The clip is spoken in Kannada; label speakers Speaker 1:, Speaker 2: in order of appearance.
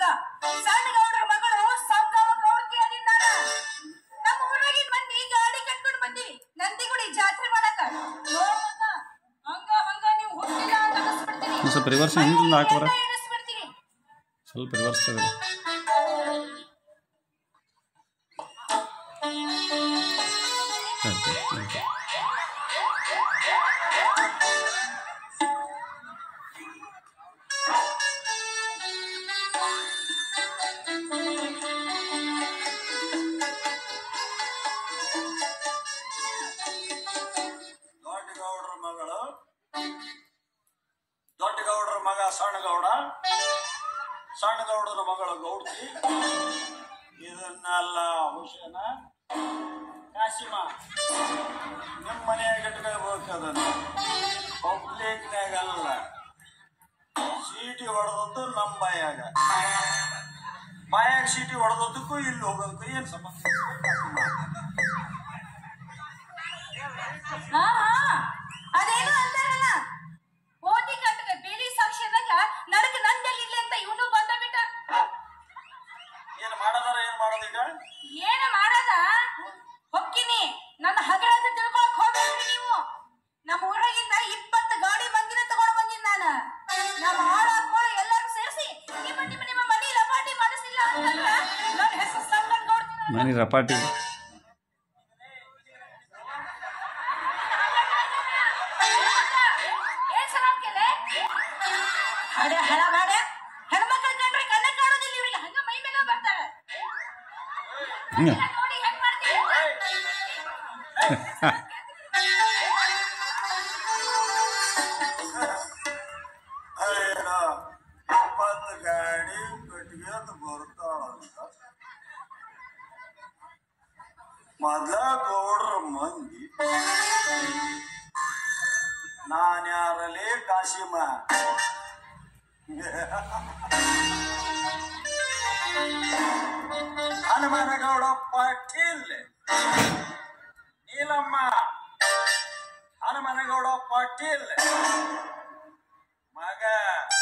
Speaker 1: ಮಗ ಸಣ್ಣ ಗೌಡ್ರ ಮಗಳು ಸಂಗವ ಗೌಡ್ತಿ ಅದಿದ್ದಾನ ನಮ್ಮ ಊರಾಗಿನ ಮಂದಿ ಗಾಡಿ ಕಟ್ಕೊಂಡು ಬಂದಿವಿ ನಂದಿಗುಡಿ ಜಾತ್ರೆ ಮಾಡಕ ನೋಡ್ಮಕ್ಕ, ಹಂಗ ಹಂಗ ನೀವು ಹುಟ್ಟಿಲ್ಲ ಅಂತ ಅನಿಸ್ಬಿಡ್ತೀನಿ
Speaker 2: ಒಂದ್ ಸ್ವಲ್ಪ reverse ಹಿಂದಿಂದ ಹಾಕ್ಬಾರ?
Speaker 1: ಮೈಯೆಲ್ಲ ಎಣಿಸ್ಬಿಡ್ತೀನಿ.
Speaker 2: ಸ್ವಲ್ಪ ರಿವರ್ಸ್ ತಗೊಳ್ಳಿ ಆಯ್ತು, ಆಯ್ತು.
Speaker 3: ದೊಡ್ಡ ಗೌಡ್ರ ಮಗಳು ದೊಡ್ಡ ಗೌಡ್ರ ಮಗ ಸಣ್ಣ ಗೌಡ ಸಣ್ಣ ಗೌಡರ ಮಗಳು ಗೌಡ್ತಿ ಇದನ್ನೆಲ್ಲ ಹುಷೇನ ಕಾಶಿಮ ನಿಮ್ಮ ಮನೆಯಾಗ ಇಟ್ಕೋಬೇಕು ಅದನ್ನ ಪಬ್ಲಿಕ್ನಾಗಲ್ಲ ಸೀಟಿ ಹೊಡೆದದ್ದು ನಮ್ಮ ಬಾಯಾಗ ಬಾಯಾಗ ಸೀಟಿ ಹೊಡೆದದ್ದಕ್ಕೂ ಇಲ್ಲಿ ಹೋಗೋದಕ್ಕೂ ಏನು ಸಂಬಂಧ
Speaker 1: ಹಾ ಹಾ ಅದೇನು ಅಂತಾರಲ್ಲ ಓದಿ ಕಟ್ಟಕ ಬೇಲಿ ಸಾಕ್ಷ್ಯದಾಗ ನಡಕ ನಂದಲ್ಲಿ ಇಲ್ಲ ಅಂತ ಇವನು ಬಂದ ಬಿಟ್ಟ
Speaker 3: ಏನು ಮಾಡೋದಾರ ಏನು ಮಾಡೋದೀಗ
Speaker 1: ಏನ ಮಾಡದ ಹೊಕ್ಕಿನಿ ನನ್ನ ಹಗರದ ತಿಳ್ಕೊಳಕ್ ಹೋಗ್ಬೇಡ್ರಿ ನೀವು ನಮ್ಮ ಊರಾಗಿಂದ ಇಪ್ಪತ್ತು ಗಾಡಿ ಮಂದಿನ ತಗೊಂಡ್ ಬಂದಿನಿ ನಾನು ನಮ್ಮ ಹಾಳಾಕೋಳ ಎಲ್ಲರೂ ಸೇರಿಸಿ ನಿಮ್ಮ ನಿಮ್ಮ ನಿಮ್ಮ ಮನಿ ಲಪಾಟಿ ಮಾಡಿಸಿಲ್ಲ ಅಂತಂದ್ರ ನನ್ನ ಹೆಸರು ಸಂಗನ್ ನೋಡ್ತೀನಿ
Speaker 2: ಮನೆ ರಪಾಟಿ
Speaker 1: ಏನ್ ಸಮಾಪ್ಕೆಲೆ ಹಡೆ ಹಳ ಬಾಡೆ ಹೆಣ್ಮಕ್ಳ ಕಂಡ್ರೆ ಕಣ್ಣ ಕಾಣೋದಿಲ್ಲ ಇವ್ರಿಗೆ ಹಂಗ ಮೈ ಮೇಲೆ ಬರ್ತಾರೆ
Speaker 2: ಹಿಂಗೆ
Speaker 1: ನೋಡಿ ಹೆಂಗ್ ಮಾಡ್ತೀವಿ
Speaker 3: ಏನೋ ಇಪ್ಪತ್ತು ಗಾಡಿ ಕಟ್ಕೊಂಡು ಬರ್ತಾಳಂತ ಮೊದ್ಲ ಗೌಡ್ರ ಮಂದಿ ನಾನ್ಯಾರಲೇ ಕಾಶಿಮ ಹನುಮನಗೌಡ ಪಾಟೀಲ್ ನೀಲಮ್ಮ ಹನುಮನಗೌಡ ಪಾಟೀಲ್ ಮಗ